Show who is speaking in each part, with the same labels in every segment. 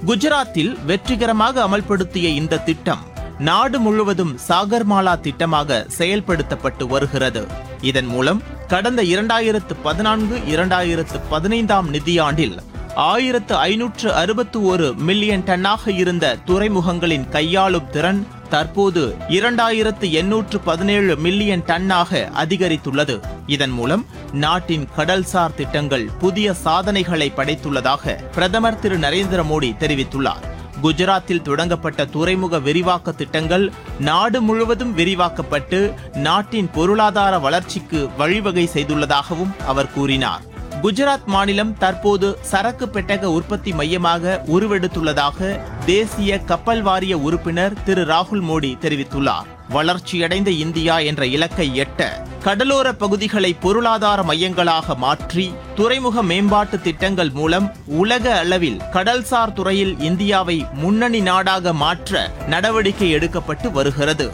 Speaker 1: குஜராத்தில் வெற்றிகரமாக அமல்படுத்திய இந்த திட்டம் நாடு முழுவதும் சாகர்மாலா திட்டமாக செயல்படுத்தப்பட்டு வருகிறது இதன் மூலம் கடந்த இரண்டாயிரத்து பதினான்கு இரண்டாயிரத்து பதினைந்தாம் நிதியாண்டில் ஆயிரத்து ஐநூற்று அறுபத்து ஒரு மில்லியன் டன்னாக இருந்த துறைமுகங்களின் கையாளும் திறன் தற்போது இரண்டாயிரத்து எண்ணூற்று பதினேழு மில்லியன் டன்னாக அதிகரித்துள்ளது இதன் மூலம் நாட்டின் கடல்சார் திட்டங்கள் புதிய சாதனைகளை படைத்துள்ளதாக பிரதமர் திரு நரேந்திர மோடி தெரிவித்துள்ளார் குஜராத்தில் தொடங்கப்பட்ட துறைமுக விரிவாக்க திட்டங்கள் நாடு முழுவதும் விரிவாக்கப்பட்டு நாட்டின் பொருளாதார வளர்ச்சிக்கு வழிவகை செய்துள்ளதாகவும் அவர் கூறினார் குஜராத் மாநிலம் தற்போது சரக்கு பெட்டக உற்பத்தி மையமாக உருவெடுத்துள்ளதாக தேசிய கப்பல் வாரிய உறுப்பினர் திரு ராகுல் மோடி தெரிவித்துள்ளார் வளர்ச்சியடைந்த இந்தியா என்ற இலக்கை எட்ட கடலோர பகுதிகளை பொருளாதார மையங்களாக மாற்றி துறைமுக மேம்பாட்டு திட்டங்கள் மூலம் உலக அளவில் கடல்சார் துறையில் இந்தியாவை முன்னணி நாடாக மாற்ற நடவடிக்கை எடுக்கப்பட்டு வருகிறது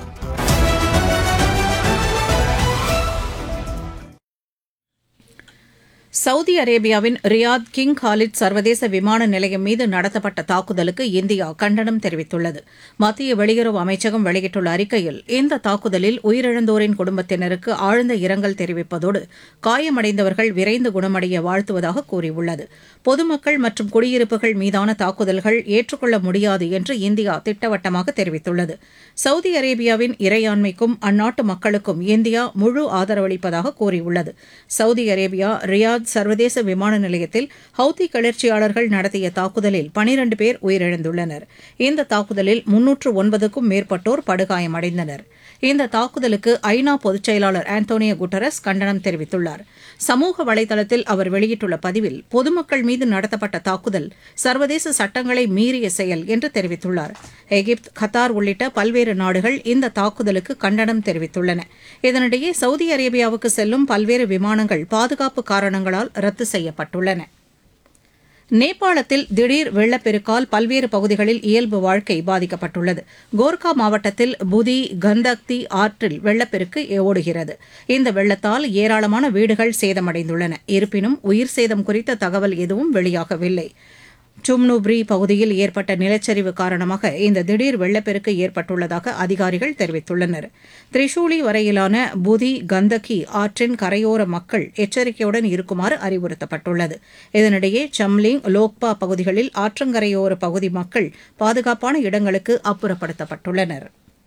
Speaker 2: சவுதி அரேபியாவின் ரியாத் கிங் காலித் சர்வதேச விமான நிலையம் மீது நடத்தப்பட்ட தாக்குதலுக்கு இந்தியா கண்டனம் தெரிவித்துள்ளது மத்திய வெளியுறவு அமைச்சகம் வெளியிட்டுள்ள அறிக்கையில் இந்த தாக்குதலில் உயிரிழந்தோரின் குடும்பத்தினருக்கு ஆழ்ந்த இரங்கல் தெரிவிப்பதோடு காயமடைந்தவர்கள் விரைந்து குணமடைய வாழ்த்துவதாக கூறியுள்ளது பொதுமக்கள் மற்றும் குடியிருப்புகள் மீதான தாக்குதல்கள் ஏற்றுக்கொள்ள முடியாது என்று இந்தியா திட்டவட்டமாக தெரிவித்துள்ளது சவுதி அரேபியாவின் இறையாண்மைக்கும் அந்நாட்டு மக்களுக்கும் இந்தியா முழு ஆதரவளிப்பதாக கூறியுள்ளது சவுதி அரேபியா ரியாத் சர்வதேச விமான நிலையத்தில் ஹவுதி கிளர்ச்சியாளர்கள் நடத்திய தாக்குதலில் பனிரண்டு பேர் உயிரிழந்துள்ளனர் இந்த தாக்குதலில் முன்னூற்று ஒன்பதுக்கும் மேற்பட்டோர் படுகாயமடைந்தனர் இந்த தாக்குதலுக்கு ஐநா பொதுச் செயலாளர் ஆண்டோனியோ குட்டரஸ் கண்டனம் தெரிவித்துள்ளார் சமூக வலைதளத்தில் அவர் வெளியிட்டுள்ள பதிவில் பொதுமக்கள் மீது நடத்தப்பட்ட தாக்குதல் சர்வதேச சட்டங்களை மீறிய செயல் என்று தெரிவித்துள்ளார் எகிப்து கத்தார் உள்ளிட்ட பல்வேறு நாடுகள் இந்த தாக்குதலுக்கு கண்டனம் தெரிவித்துள்ளன இதனிடையே சவுதி அரேபியாவுக்கு செல்லும் பல்வேறு விமானங்கள் பாதுகாப்பு காரணங்களால் ரத்து செய்யப்பட்டுள்ளன நேபாளத்தில் திடீர் வெள்ளப்பெருக்கால் பல்வேறு பகுதிகளில் இயல்பு வாழ்க்கை பாதிக்கப்பட்டுள்ளது கோர்கா மாவட்டத்தில் புதி கந்தக்தி ஆற்றில் வெள்ளப்பெருக்கு ஓடுகிறது இந்த வெள்ளத்தால் ஏராளமான வீடுகள் சேதமடைந்துள்ளன இருப்பினும் உயிர் சேதம் குறித்த தகவல் எதுவும் வெளியாகவில்லை சும்னுப்ரி பகுதியில் ஏற்பட்ட நிலச்சரிவு காரணமாக இந்த திடீர் வெள்ளப்பெருக்கு ஏற்பட்டுள்ளதாக அதிகாரிகள் தெரிவித்துள்ளனர் திரிசூலி வரையிலான புதி கந்தகி ஆற்றின் கரையோர மக்கள் எச்சரிக்கையுடன் இருக்குமாறு அறிவுறுத்தப்பட்டுள்ளது இதனிடையே சம்லிங் லோக்பா பகுதிகளில் ஆற்றங்கரையோர பகுதி மக்கள் பாதுகாப்பான இடங்களுக்கு அப்புறப்படுத்தப்பட்டுள்ளனா்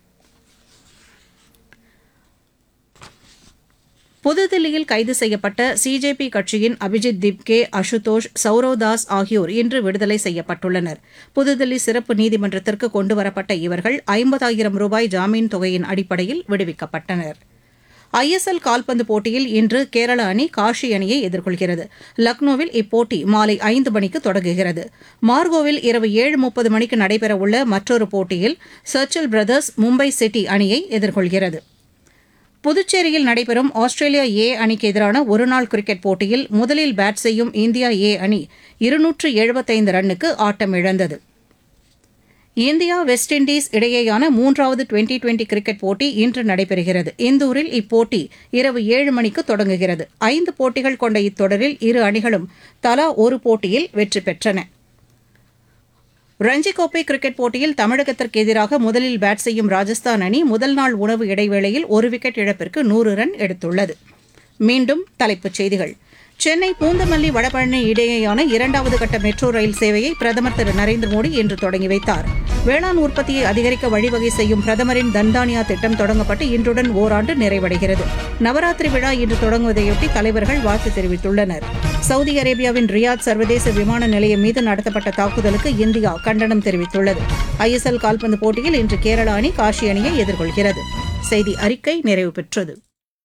Speaker 2: புதுதில்லியில் கைது செய்யப்பட்ட சிஜேபி கட்சியின் அபிஜித் திப்கே அசுதோஷ் சௌரவ்தாஸ் ஆகியோர் இன்று விடுதலை செய்யப்பட்டுள்ளனர் புதுதில்லி சிறப்பு நீதிமன்றத்திற்கு கொண்டுவரப்பட்ட இவர்கள் ஐம்பதாயிரம் ரூபாய் ஜாமீன் தொகையின் அடிப்படையில் விடுவிக்கப்பட்டனர் ஐஎஸ்எல் கால்பந்து போட்டியில் இன்று கேரள அணி காஷி அணியை எதிர்கொள்கிறது லக்னோவில் இப்போட்டி மாலை ஐந்து மணிக்கு தொடங்குகிறது மார்கோவில் இரவு ஏழு முப்பது மணிக்கு நடைபெறவுள்ள மற்றொரு போட்டியில் சர்ச்சில் பிரதர்ஸ் மும்பை சிட்டி அணியை எதிர்கொள்கிறது புதுச்சேரியில் நடைபெறும் ஆஸ்திரேலியா ஏ அணிக்கு எதிரான ஒருநாள் கிரிக்கெட் போட்டியில் முதலில் பேட் செய்யும் இந்தியா ஏ அணி இருநூற்று எழுபத்தைந்து ரன்னுக்கு ஆட்டம் இழந்தது இந்தியா வெஸ்ட் இண்டீஸ் இடையேயான மூன்றாவது டுவெண்டி டுவெண்டி கிரிக்கெட் போட்டி இன்று நடைபெறுகிறது இந்தூரில் இப்போட்டி இரவு ஏழு மணிக்கு தொடங்குகிறது ஐந்து போட்டிகள் கொண்ட இத்தொடரில் இரு அணிகளும் தலா ஒரு போட்டியில் வெற்றி பெற்றன ரஞ்சி கோப்பை கிரிக்கெட் போட்டியில் தமிழகத்திற்கு எதிராக முதலில் பேட் செய்யும் ராஜஸ்தான் அணி முதல் நாள் உணவு இடைவேளையில் ஒரு விக்கெட் இழப்பிற்கு நூறு ரன் எடுத்துள்ளது மீண்டும் தலைப்புச் செய்திகள் சென்னை பூந்தமல்லி வடபழனி இடையேயான இரண்டாவது கட்ட மெட்ரோ ரயில் சேவையை பிரதமர் திரு நரேந்திர மோடி இன்று தொடங்கி வைத்தார் வேளாண் உற்பத்தியை அதிகரிக்க வழிவகை செய்யும் பிரதமரின் தன்தானியா திட்டம் தொடங்கப்பட்டு இன்றுடன் ஓராண்டு நிறைவடைகிறது நவராத்திரி விழா இன்று தொடங்குவதையொட்டி தலைவர்கள் வாழ்த்து தெரிவித்துள்ளனர் சவுதி அரேபியாவின் ரியாத் சர்வதேச விமான நிலையம் மீது நடத்தப்பட்ட தாக்குதலுக்கு இந்தியா கண்டனம் தெரிவித்துள்ளது ஐஎஸ்எல் கால்பந்து போட்டியில் இன்று கேரள அணி காஷி அணியை எதிர்கொள்கிறது செய்தி அறிக்கை நிறைவு பெற்றது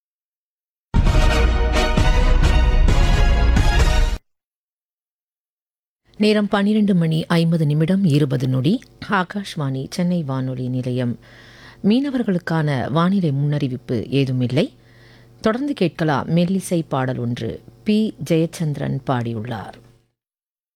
Speaker 3: நேரம் பன்னிரண்டு மணி ஐம்பது நிமிடம் இருபது நொடி ஆகாஷ்வாணி சென்னை வானொலி நிலையம் மீனவர்களுக்கான வானிலை முன்னறிவிப்பு ஏதுமில்லை தொடர்ந்து கேட்கலாம் மெல்லிசை பாடல் ஒன்று பி ஜெயச்சந்திரன் பாடியுள்ளார்